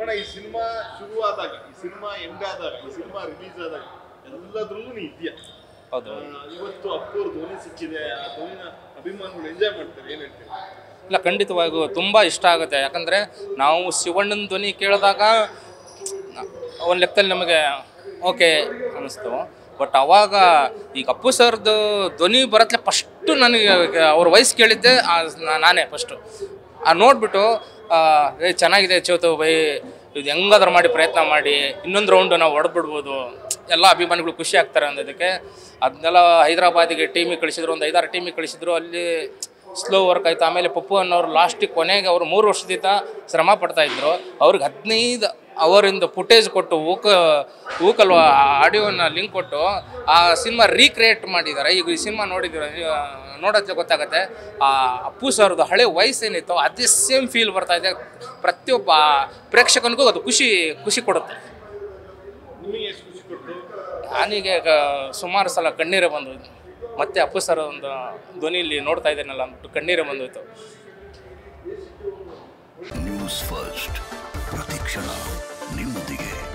ಅಣ್ಣ ಈ ಸಿನಿಮಾ ಶುರುವಾದಾಗ ಈ ಸಿನಿಮಾ ಎಂಡ್ ಆದಾಗ ಈ ಸಿನಿಮಾ ರಿಲೀಸ್ ಆದಾಗ ಎಲ್ಲದ್ರಲ್ಲೂ ನೀ ಇದೆಯಾ ಹೌದು ಇವತ್ತು ಅಪ್ಪವ್ರ ಧ್ವನಿ ಸಿಕ್ಕಿದೆ ಆ ಧ್ವನಿನ ಅಭಿಮಾನಿಗಳು ಎಂಜಾಯ್ ಮಾಡ್ತಾರೆ ಏನ್ ಹೇಳ್ತೀರಿ ಇಲ್ಲ ಖಂಡಿತವಾಗಿಯೂ ತುಂಬ ಇಷ್ಟ ಆಗುತ್ತೆ ಯಾಕಂದರೆ ನಾವು ಶಿವಣ್ಣನ ಧ್ವನಿ ಕೇಳಿದಾಗ ಒಂದು ಲೆಕ್ಕದಲ್ಲಿ ನಮಗೆ ಓಕೆ ಅನ್ನಿಸ್ತು ಬಟ್ ಅವಾಗ ಈಗ ಅಪ್ಪು ಸರ್ದು ಧ್ವನಿ ಬರತ್ಲೆ ಫಸ್ಟು ನನಗೆ ಅವ್ರ ವಯಸ್ಸು ಕೇಳಿದ್ದೆ ಆ ನಾ- ನಾನೇ ಫಸ್ಟು ಆ ನೋಡಿಬಿಟ್ಟು ಏ ಚೆನ್ನಾಗಿದೆ ಚೌತು ಬೈ ಇದು ಹೆಂಗಾದ್ರೂ ಮಾಡಿ ಪ್ರಯತ್ನ ಮಾಡಿ ಇನ್ನೊಂದು ರೌಂಡು ನಾವು ಹೊಡೆದ್ಬಿಡ್ಬೋದು ಎಲ್ಲ ಅಭಿಮಾನಿಗಳು ಖುಷಿ ಆಗ್ತಾರೆ ಅನ್ನೋದಕ್ಕೆ ಅದನ್ನೆಲ್ಲ ಹೈದರಾಬಾದಿಗೆ ಟೀಮಿಗೆ ಕಳಿಸಿದ್ರು ಒಂದು ಐದಾರು ಟೀಮಿಗೆ ಕಳಿಸಿದ್ರು ಅಲ್ಲಿ ಸ್ಲೋ ವರ್ಕ್ ಆಯಿತು ಆಮೇಲೆ ಪಪ್ಪು ಅನ್ನೋರು ಲಾಸ್ಟಿಗೆ ಕೊನೆಗೆ ಅವರು ಮೂರು ವರ್ಷದಿಂದ ಶ್ರಮ ಪಡ್ತಾ ಇದ್ರು ಅವ್ರಿಗೆ ಹದಿನೈದು ಅವರಿಂದ ಫುಟೇಜ್ ಕೊಟ್ಟು ಊಕ ಊಕಲ್ ಆಡಿಯೋನ ಲಿಂಕ್ ಕೊಟ್ಟು ಆ ಸಿನಿಮಾ ರೀಕ್ರಿಯೇಟ್ ಮಾಡಿದ್ದಾರೆ ಈಗ ಈ ಸಿನಿಮಾ ನೋಡಿದ್ದೀರ ನೋಡೋಕ್ಕೆ ಗೊತ್ತಾಗುತ್ತೆ ಆ ಅಪ್ಪು ಸರ್ದು ಹಳೆ ವಯಸ್ಸೇನಿತ್ತು ಅದೇ ಸೇಮ್ ಫೀಲ್ ಬರ್ತಾ ಇದೆ ಪ್ರತಿಯೊಬ್ಬ ಪ್ರೇಕ್ಷಕನಿಗೂ ಅದು ಖುಷಿ ಖುಷಿ ಕೊಡುತ್ತೆ ನಿಮಗೆ ಎಷ್ಟು ಖುಷಿ ಕೊಟ್ಟು ನಾನೀಗ ಸುಮಾರು ಸಲ ಕಣ್ಣೀರೇ ಬಂದೋಯ್ತು ಮತ್ತೆ ಅಪ್ಪು ಸರ್ ಒಂದು ಧ್ವನಿಯಲ್ಲಿ ನೋಡ್ತಾ ಇದ್ದೇನಲ್ಲ ಅಂದ್ಬಿಟ್ಟು ಕಣ್ಣೀರೇ ಬಂದೋಯ್ತು ನ್ಯೂಸ್ ಫಸ್ಟ್ ಪ್ರತಿಕ್ಷಣ ನಿಮ್ಮೊಂದಿಗೆ